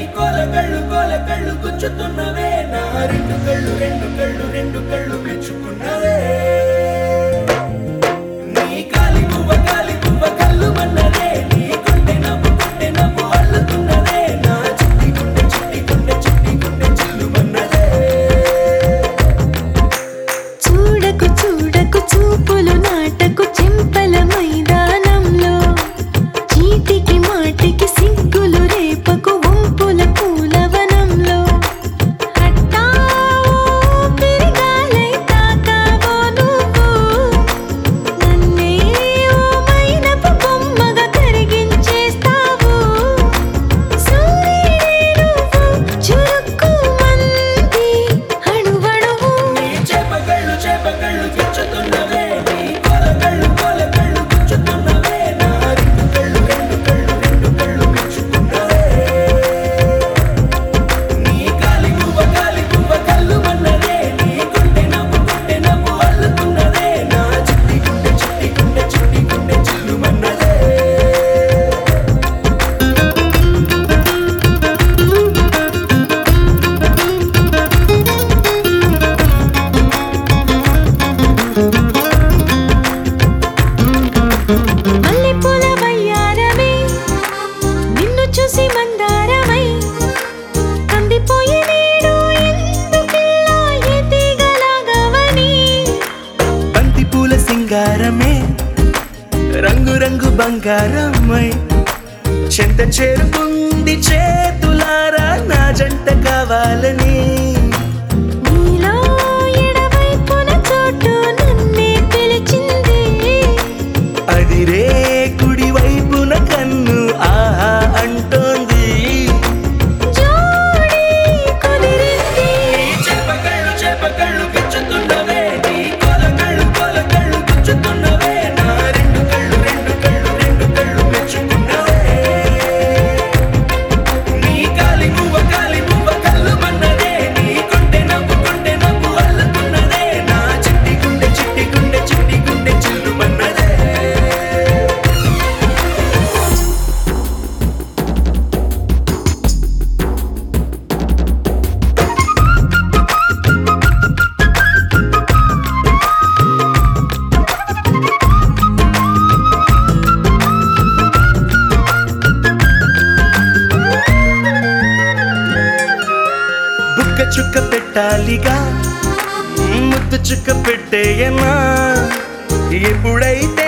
కోల కళ్ళు కోల కళ్ళు గుచ్చుతున్నవే నా రెండు కళ్ళు రెండు కళ్ళు రెండు కళ్ళు మెచ్చుకున్నవే నీ కాలి పువ్వ కాలి పువ్వ కళ్ళు మన్నదే నీ గుండె నవ్వు గుండె నవ్వు అల్లుతున్నదే నా చిట్టి గుండె చిట్టి గుండె చిట్టి గుండె చిల్లు మన్నదే చూడకు చూడకు చూపులు నాటకు చెంపల మైదానంలో చీటికి మాటికి సిగ్గులు రేపకు వంపుల పూలవనంలో హట్టావో పిరిగాలై తాకావో నువ్వు నన్నే ఓ మైనపు బొమ్మగా కరిగించేస్తావు సూర్యుడే నువ్వు చురుక్కుమంది అణువణువు నీ చేపకళ్ళు చేపకళ్ళు గుచ్చుతున్నవే నీ కోల కళ్ళు కోల కళ్ళు గుచ్చుతున్నవే నా రెండు కళ్ళు రెండు కళ్ళు రెండు కళ్ళు మెచ్చుకున్నవే నీ కాలి పువ్వ కాలి పువ్వ కళ్ళు మన్నదే నీ గుండె నవ్వు గుండె నవ్వు అల్లుతున్నదే నా చిట్టి గుండె చిట్టి గుండె చిట్టి గుండె చిల్లు మన్నదే మల్లెపూల వయ్యారమే నిన్ను చూసి మందారమై కందిపోయి నేడు ఎందుకిలా ఎదిగలాగవని బంతి పూల సింగారమే రంగు రంగు బంగారమై చెంత చేరుకుంది చేతులారా నా జంట కావాలని నీలో ఎడవైపున చోటు నన్నే పిలిచింది అది రే కుడి వైపున కన్ను ఆహా అంటోంది జోడి కుదిరింది చేపకళ్ళు చేపకళ్ళు గుచ్చుతున్నవే నీ కోల కళ్ళు కోల కళ్ళు గుచ్చుతున్నవే నా రెండు కళ్ళు రెండు కళ్ళు రెండు కళ్ళు మెచ్చుకున్నవే నీ కాలి పువ్వ కాలి పువ్వ కళ్ళు మన్నదే నీ గుండె నవ్వు గుండె నవ్వు అల్లుతున్నదే నా చిట్టి గుండె చిట్టి గుండె చిట్టి గుండె చిల్లు మన్నదే బుక్క చుక్క పెట్టాలిగా ముద్దు చుక్క పెట్టేయనా ఎప్పుడైతే